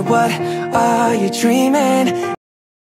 what are you dreaming?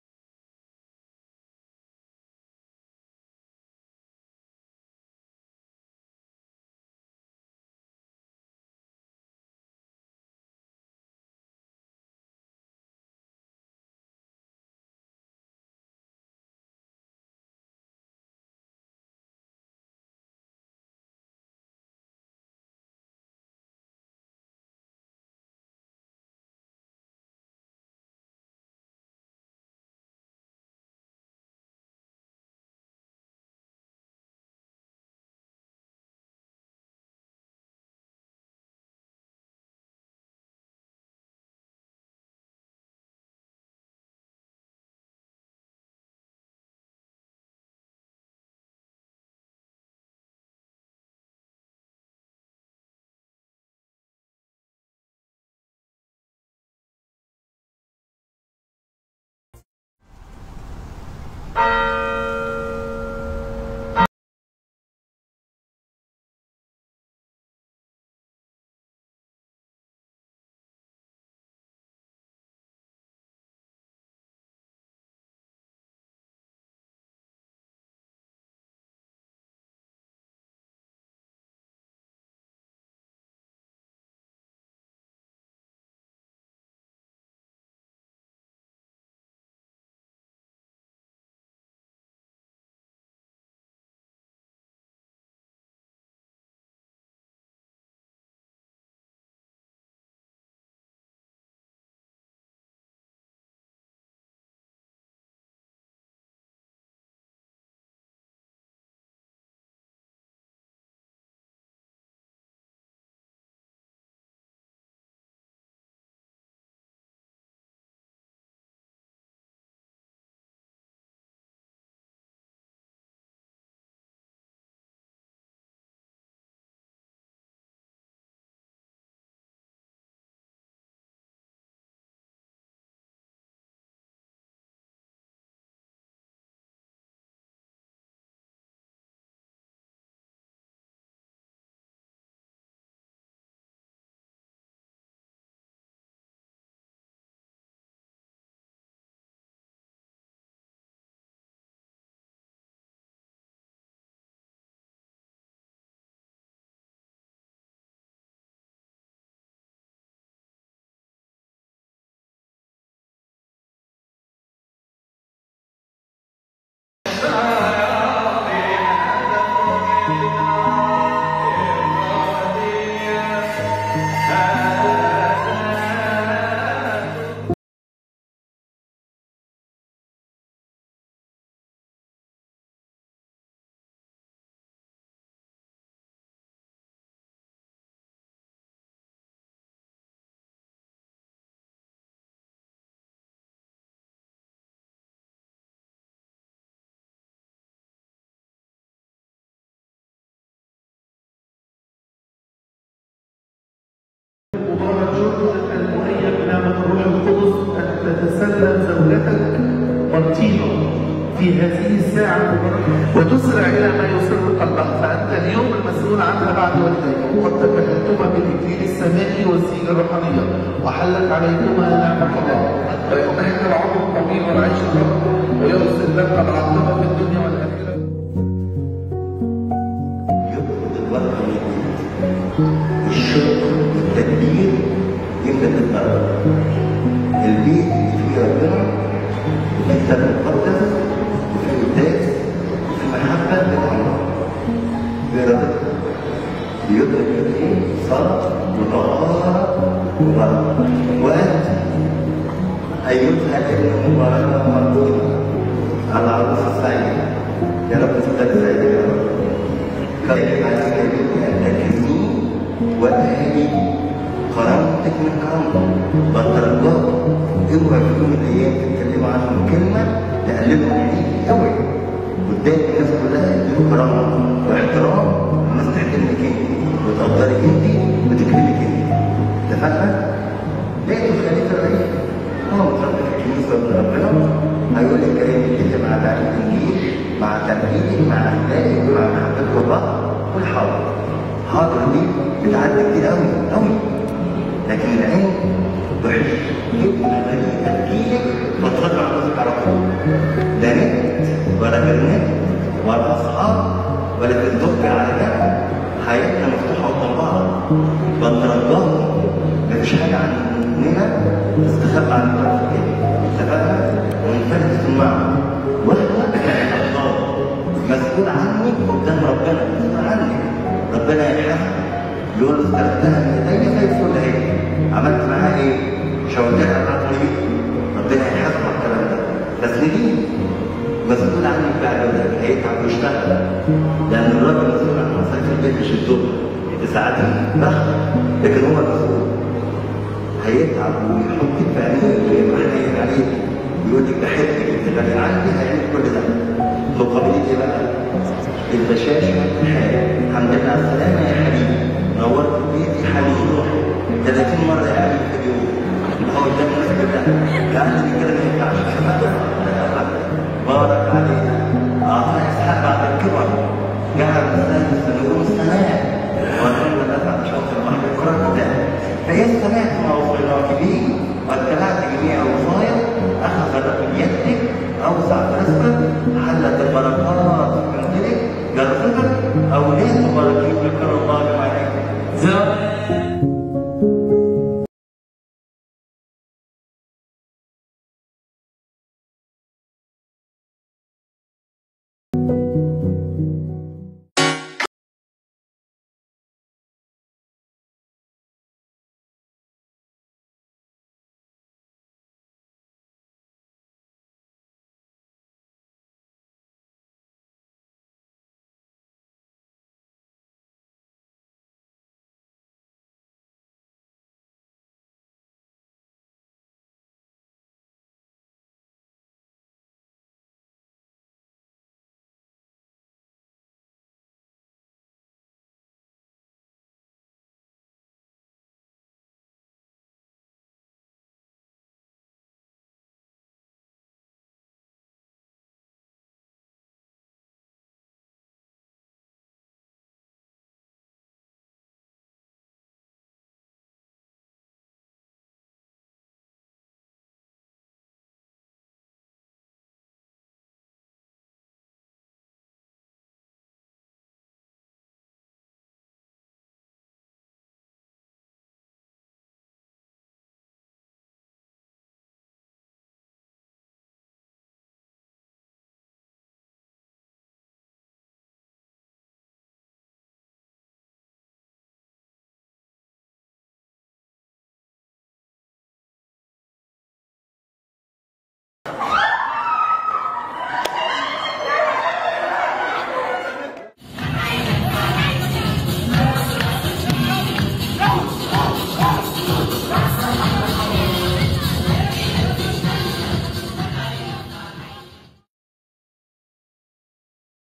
ورجل المؤيد بنعمة الروح القدس أن تتسلم زوجتك مرتينو في هذه الساعة المباركة وتسرع إلى ما يسر قلبها فأنت اليوم المسؤول عنها بعد والديك وقد تكلمتما بالإكليل السمائي والسيجة الروحانية وحلت عليكما نعمة الله ويمنحك العمر الطويل والعيش الرب ويرسل لك العاقبة في الدنيا والآخرة يفقد الوقت الشكر والتكبير يبدا تتقرب البيت فيه ربنا وفي كتاب مقدس وفي قداس وفي محبه لله بإرادتك بيدرك ايه صلاه وطهاره وبركه وانت ايتها الابن مباركه مربوطه على عروس السعيده يا رب تفضل سعيده يا رب كيف عليك أن تكرمني وأهلي كرامتك من كرامتك بترجاك اوعى في يوم من الأيام تتكلموا عنهم كلمة تقلبهم عليك اوعى قدام الناس كلها اديله كرامة واحترام الناس تحترمك انت وتقدرك انت وتكرمك انت اتفقنا؟ لقيت الخليفة الرئيس هو متربي في الكنيسة ابن ربنا هيقول لك كلام يتفق مع تعليم الانجيل مع تربيتك مع اخلاقك مع محبتك لله والحاضر حاضر دي بتعدي كتير قوي قوي لكن العين وحش خدمة غريبة تجيلك وترجع جوزك على طول لا نت ولا جنات ولا أصحاب ولا تدق على جنب حياتنا مفتوحة قدام بعض بنرجاهم مفيش حاجة عننا تستخبى عن الطرف التاني اتفقنا ونفرد في المعنى واحنا الله مسؤول عنك قدام ربنا مسؤول عنك ربنا يحاسبك يقول له استلفتها من ايديا زي الفل اهي عملت معاها ايه؟ شاورتها على طريق ربنا يحاسبك على الكلام ده تسندين مسؤول عنك بعد ذلك هيتعب ويشتغل لان الراجل مسؤول عن مصاريف البيت مش الدنيا تساعدني بخت لكن هو مسؤول هيتعب ويحطك في عينيه ويبقى عليك ويقول لك بحبك انت غالي عندي هيعمل كل ده مقابل ايه بقى؟ البشاشة والحياة الحمد لله على السلامة يا حبيبي نورت بيتي حبيبي روحي 30 مرة يا حبيبي في اليوم هو قدام الناس كلها يعني دي كده ما ينفعش